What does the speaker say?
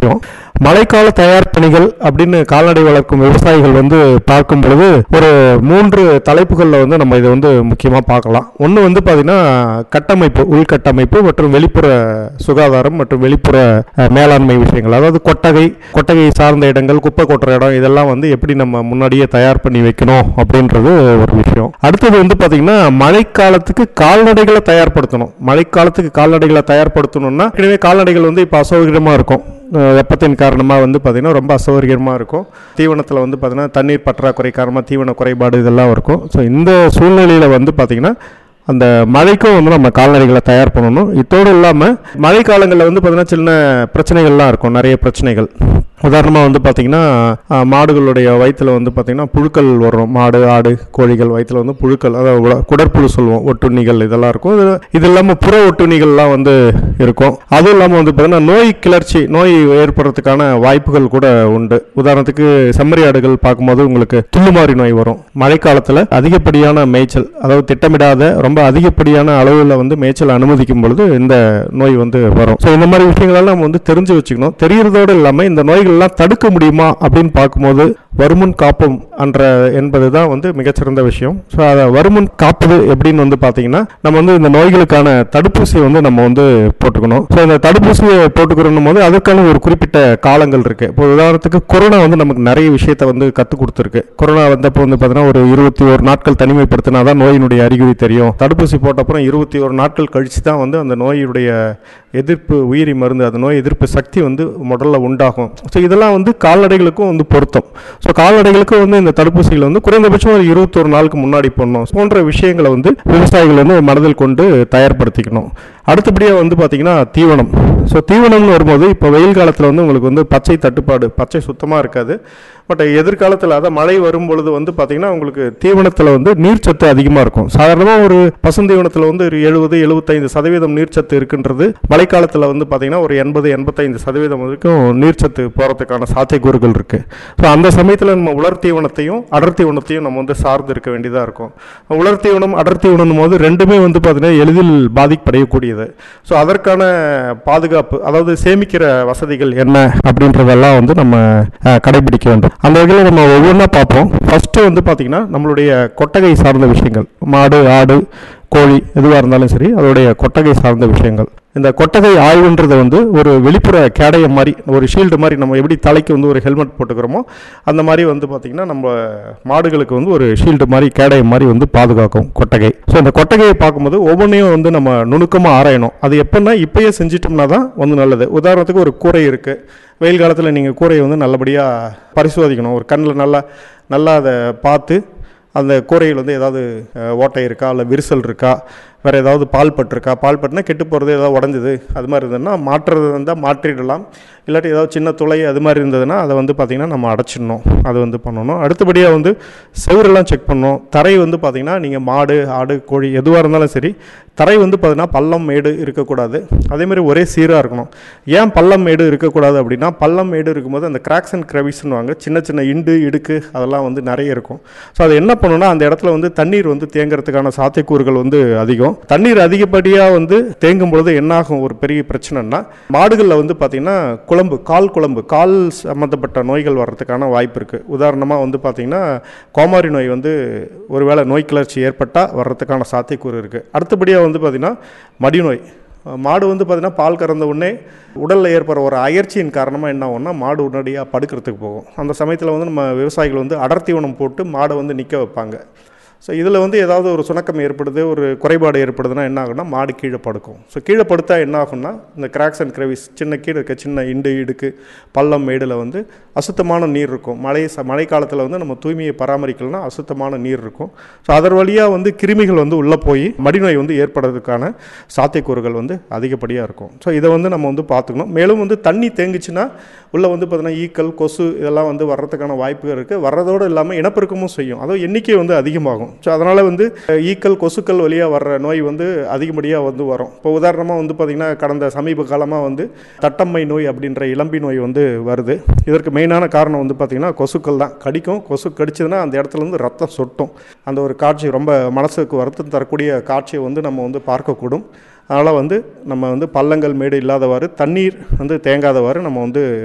விஷயம் மழைக்கால தயார் பணிகள் அப்படின்னு கால்நடை வளர்க்கும் விவசாயிகள் வந்து பார்க்கும் பொழுது ஒரு மூன்று தலைப்புகளில் வந்து நம்ம இதை வந்து முக்கியமாக பார்க்கலாம் ஒன்று வந்து பார்த்திங்கன்னா கட்டமைப்பு உள்கட்டமைப்பு மற்றும் வெளிப்புற சுகாதாரம் மற்றும் வெளிப்புற அஹ், மேலாண்மை விஷயங்கள் அதாவது கொட்டகை கொட்டகை சார்ந்த இடங்கள் குப்பை கொட்டுற இடம் இதெல்லாம் வந்து எப்படி நம்ம முன்னாடியே தயார் பண்ணி வைக்கணும் அப்படின்றது ஒரு விஷயம் அடுத்தது வந்து பார்த்திங்கன்னா மழைக்காலத்துக்கு கால்நடைகளை தயார்படுத்தணும் மழைக்காலத்துக்கு கால்நடைகளை தயார்படுத்தணும்னா ஏற்கனவே கால்நடைகள் வந்து இப்போ அசௌகரியமாக இருக்கும் அஹ் வெப்பத்தின் காரணமாக வந்து பார்த்திங்கன்னா ரொம்ப அசௌகரியமாக இருக்கும் தீவனத்தில் வந்து பார்த்திங்கன்னா தண்ணீர் பற்றாக்குறை காரணமாக தீவன குறைபாடு இதெல்லாம் இருக்கும் ஸோ இந்த சூழ்நிலையில் வந்து பார்த்திங்கன்னா அந்த மழைக்கும் வந்து நம்ம கால்நடைகளை தயார் பண்ணணும் இதோடு இல்லாமல் மழை காலங்களில் வந்து பார்த்திங்கன்னா சின்ன பிரச்சனைகள்லாம் இருக்கும் நிறைய பிரச்சனைகள் உதாரணமாக வந்து பார்த்திங்கன்னா அஹ், மாடுகளுடைய வயிற்றில் வந்து பார்த்திங்கன்னா புழுக்கள் வரும் மாடு ஆடு கோழிகள் வயிற்றில் வந்து புழுக்கள் அதாவது உட- குடற்புழு சொல்லுவோம் ஒட்டுண்ணிகள் இதெல்லாம் இருக்கும் இது- இது இல்லாமல் புற ஒட்டுண்ணிகள்லாம் வந்து இருக்கும் அதுவும் இல்லாமல் வந்து பார்த்திங்கன்னா நோய் கிளர்ச்சி நோய் ஏற்படுறதுக்கான வாய்ப்புகள் கூட உண்டு உதாரணத்துக்கு செம்மறி ஆடுகள் பார்க்கும்போது உங்களுக்கு துள்ளுமாறி நோய் வரும் மழைக்காலத்தில் அதிகப்படியான மேய்ச்சல் அதாவது திட்டமிடாத ரொம்ப அதிகப்படியான அளவில் வந்து மேய்ச்சல் அனுமதிக்கும் பொழுது இந்த நோய் வந்து வரும் ஸோ இந்த மாதிரி விஷயங்களெல்லாம் நம்ம வந்து தெரிஞ்சு வச்சுக்கணும் தெரியறதோடு இல்லாமல் இந்த நோய்கள்லாம் தடுக்க முடியுமா அப்படின்னு பார்க்கும்போது வருமுன் காப்போம் என்ற என்பது தான் வந்து மிகச்சிறந்த விஷயம் ஸோ அதை வருமுன் காப்பது எப்படின்னு வந்து பார்த்தீங்கன்னா நம்ம வந்து இந்த நோய்களுக்கான தடுப்பூசி வந்து நம்ம வந்து போட்டுக்கணும் ஸோ இந்த தடுப்பூசியை போட்டுக்கிறோம் போது அதற்கான ஒரு குறிப்பிட்ட காலங்கள் இருக்கு இப்போ உதாரணத்துக்கு கொரோனா வந்து நமக்கு நிறைய விஷயத்தை வந்து கற்றுக் கொடுத்துருக்கு கொரோனா வந்தப்போ வந்து பார்த்தீங்கன்னா ஒரு இருபத்தி ஒரு நாட்கள் தனிமைப்படுத்தினா தான் நோயினுடைய அறிகுறி தெரியும் தடுப்பூசி போட்ட அப்புறம் இருபத்தி ஒரு நாட்கள் கழிச்சு தான் வந்து அந்த நோயுடைய எதிர்ப்பு உயிரி மருந்து அந்த நோய் எதிர்ப்பு சக்தி வந்து முதல்ல உண்டாகும் ஸோ இதெல்லாம் வந்து கால்நடைகளுக்கும் வந்து பொருத்தம் ஸோ கால்நடைகளுக்கும் வந்து இந்த தடுப்பூசிகளை வந்து குறைந்தபட்சம் ஒரு இருபத்தொரு நாளுக்கு முன்னாடி போடணும் போன்ற விஷயங்களை வந்து விவசாயிகள் வந்து மனதில் கொண்டு தயார்படுத்திக்கணும் அடுத்தபடியாக வந்து பார்த்திங்கன்னா தீவனம் ஸோ தீவனம்னு வரும்போது இப்போ வெயில் காலத்தில் வந்து உங்களுக்கு வந்து பச்சை தட்டுப்பாடு பச்சை சுத்தமாக இருக்காது பட் எதிர்காலத்தில் அதான் மழை வரும் பொழுது வந்து பார்த்திங்கன்னா உங்களுக்கு தீவனத்தில் வந்து நீர்ச்சத்து அதிகமாக இருக்கும் சாதாரணமாக ஒரு பசுந்தீவனத்தில் வந்து ஒரு எழுபது எழுபத்தைந்து சதவீதம் நீர்ச்சத்து இருக்குன்றது மழைக்காலத்தில் வந்து பார்த்திங்கன்னா ஒரு எண்பது எண்பத்தைந்து சதவீதம் வரைக்கும் நீர்ச்சத்து போகிறதுக்கான சாத்தியக்கூறுகள் இருக்குது ஸோ அந்த சமயத்தில் நம்ம உலர் தீவனத்தையும் அடர் தீவனத்தையும் நம்ம வந்து சார்ந்து இருக்க வேண்டியதாக இருக்கும் உலர் தீவனம் அடர் தீவனம் போது ரெண்டுமே வந்து பார்த்திங்கன்னா எளிதில் பாதிப்படையக்கூடியது ஸோ அதற்கான பாதுகாப்பு அதாவது சேமிக்கிற வசதிகள் என்ன அப்படின்றதெல்லாம் வந்து நம்ம அஹ், கடைபிடிக்க வேண்டும் அந்த வகையில் நம்ம ஒவ்வொன்றா பார்ப்போம் ஃபஸ்ட்டு வந்து பார்த்திங்கன்னா நம்மளுடைய கொட்டகை சார்ந்த விஷயங்கள் மாடு ஆடு கோழி எதுவாக இருந்தாலும் சரி அதோடைய கொட்டகை சார்ந்த விஷயங்கள் இந்த கொட்டகை ஆய்வுன்றது வந்து ஒரு வெளிப்புற கேடயம் மாதிரி ஒரு ஷீல்டு மாதிரி நம்ம எப்படி தலைக்கு வந்து ஒரு ஹெல்மெட் போட்டுக்கிறோமோ அந்த மாதிரி வந்து பார்த்திங்கன்னா நம்ம மாடுகளுக்கு வந்து ஒரு ஷீல்டு மாதிரி கேடயம் மாதிரி வந்து பாதுகாக்கும் கொட்டகை ஸோ அந்த கொட்டகையை பார்க்கும்போது ஒவ்வொன்றையும் வந்து நம்ம நுணுக்கமாக ஆராயணும் அது எப்போன்னா இப்பயே செஞ்சிட்டோம்னா தான் வந்து நல்லது உதாரணத்துக்கு ஒரு கூரை இருக்குது வெயில் காலத்தில் நீங்கள் கூரையை வந்து நல்லபடியாக பரிசோதிக்கணும் ஒரு கண்ணில் நல்லா நல்லா அதை பார்த்து அந்த கூரையில் வந்து ஏதாவது அஹ், ஓட்டை இருக்கா இல்லை விரிசல் இருக்கா வேறு ஏதாவது பால் பட்டிருக்கா பால் பட்டுனா கெட்டு போகிறது ஏதாவது உடஞ்சுது அது மாதிரி இருந்ததுன்னா மாற்றுறது இருந்தால் மாற்றிடலாம் இல்லாட்டி ஏதாவது சின்ன துளை அது மாதிரி இருந்ததுன்னா அதை வந்து பார்த்திங்கன்னா நம்ம அடைச்சிடணும் அது வந்து பண்ணணும் அடுத்தபடியாக வந்து செவரெல்லாம் செக் பண்ணணும் தரை வந்து பார்த்திங்கன்னா நீங்கள் மாடு ஆடு கோழி எதுவாக இருந்தாலும் சரி தரை வந்து பார்த்திங்கன்னா பள்ளம் மேடு இருக்கக்கூடாது அதேமாதிரி ஒரே சீராக இருக்கணும் ஏன் பள்ளம் மேடு இருக்கக்கூடாது அப்படின்னா பள்ளம் மேடு இருக்கும்போது அந்த கிராக்ஸ் அண்ட் கிரவிஸ்ன்னு வாங்க சின்ன சின்ன இண்டு இடுக்கு அதெல்லாம் வந்து நிறைய இருக்கும் ஸோ அது என்ன பண்ணணும்னா அந்த இடத்துல வந்து தண்ணீர் வந்து தேங்குறதுக்கான சாத்தியக்கூறுகள் வந்து அதிகம் தண்ணீர் அதிகப்படியாக வந்து தேங்கும் பொழுது என்னாகும் ஒரு பெரிய பிரச்சனைனா மாடுகளில் வந்து பார்த்திங்கன்னா குழம்பு கால் குழம்பு கால் சம்மந்தப்பட்ட நோய்கள் வர்றதுக்கான வாய்ப்பு இருக்குது உதாரணமாக வந்து பார்த்திங்கன்னா கோமாரி நோய் வந்து ஒருவேளை நோய் கிளர்ச்சி ஏற்பட்டால் வர்றதுக்கான சாத்தியக்கூறு இருக்குது அடுத்தபடியாக வந்து பார்த்திங்கன்னா மடிநோய் மாடு வந்து பார்த்திங்கன்னா பால் கறந்த உடனே உடலில் ஏற்படுற ஒரு அயற்சியின் காரணமாக என்ன ஆகும்னா மாடு உடனடியாக படுக்கிறதுக்கு போகும் அந்த சமயத்தில் வந்து நம்ம விவசாயிகள் வந்து அடர்த்தீவனம் போட்டு மாடை வந்து நிற்க வைப்பாங்க ஸோ இதில் வந்து ஏதாவது ஒரு சுணக்கம் ஏற்படுது ஒரு குறைபாடு ஏற்படுதுன்னா என்ன ஆகும்னா மாடு கீழே படுக்கும் ஸோ கீழே படுத்தா என்ன ஆகும்னா இந்த கிராக்ஸ் அண்ட் கிரவிஸ் சின்ன கீழே இருக்க சின்ன இண்டு இடுக்கு பள்ளம் மேடில் வந்து அசுத்தமான நீர் இருக்கும் மழை ச மழை காலத்தில் வந்து நம்ம தூய்மையை பராமரிக்கலனா அசுத்தமான நீர் இருக்கும் ஸோ அதன் வழியாக வந்து கிருமிகள் வந்து உள்ளே போய் மடிநோய் வந்து ஏற்படுறதுக்கான சாத்தியக்கூறுகள் வந்து அதிகப்படியாக இருக்கும் ஸோ இதை வந்து நம்ம வந்து பார்த்துக்கணும் மேலும் வந்து தண்ணி தேங்குச்சுன்னா உள்ளே வந்து பார்த்தீங்கன்னா ஈக்கள் கொசு இதெல்லாம் வந்து வர்றதுக்கான வாய்ப்புகள் இருக்குது வர்றதோடு இல்லாமல் இனப்பெருக்கமும் செய்யும் அதுவும் எண்ணிக்கை வந்து அதிகமாகும் ஸோ அதனால் வந்து அஹ், ஈக்கள் கொசுக்கள் வழியாக வர்ற நோய் வந்து அதிகப்படியாக வந்து வரும் இப்போ உதாரணமாக வந்து பார்த்திங்கன்னா கடந்த சமீப காலமாக வந்து தட்டம்மை நோய் அப்படின்ற இளம்பி நோய் வந்து வருது இதற்கு மெயினான காரணம் வந்து பார்த்திங்கன்னா கொசுக்கள் தான் கடிக்கும் கொசு கடிச்சதுன்னா அந்த இடத்துல இருந்து ரத்தம் சொட்டும் அந்த ஒரு காட்சி ரொம்ப மனசுக்கு வருத்தம் தரக்கூடிய காட்சியை வந்து நம்ம வந்து பார்க்கக்கூடும் அதனால் வந்து நம்ம வந்து பள்ளங்கள் மேடு இல்லாதவாறு தண்ணீர் வந்து தேங்காதவாறு நம்ம வந்து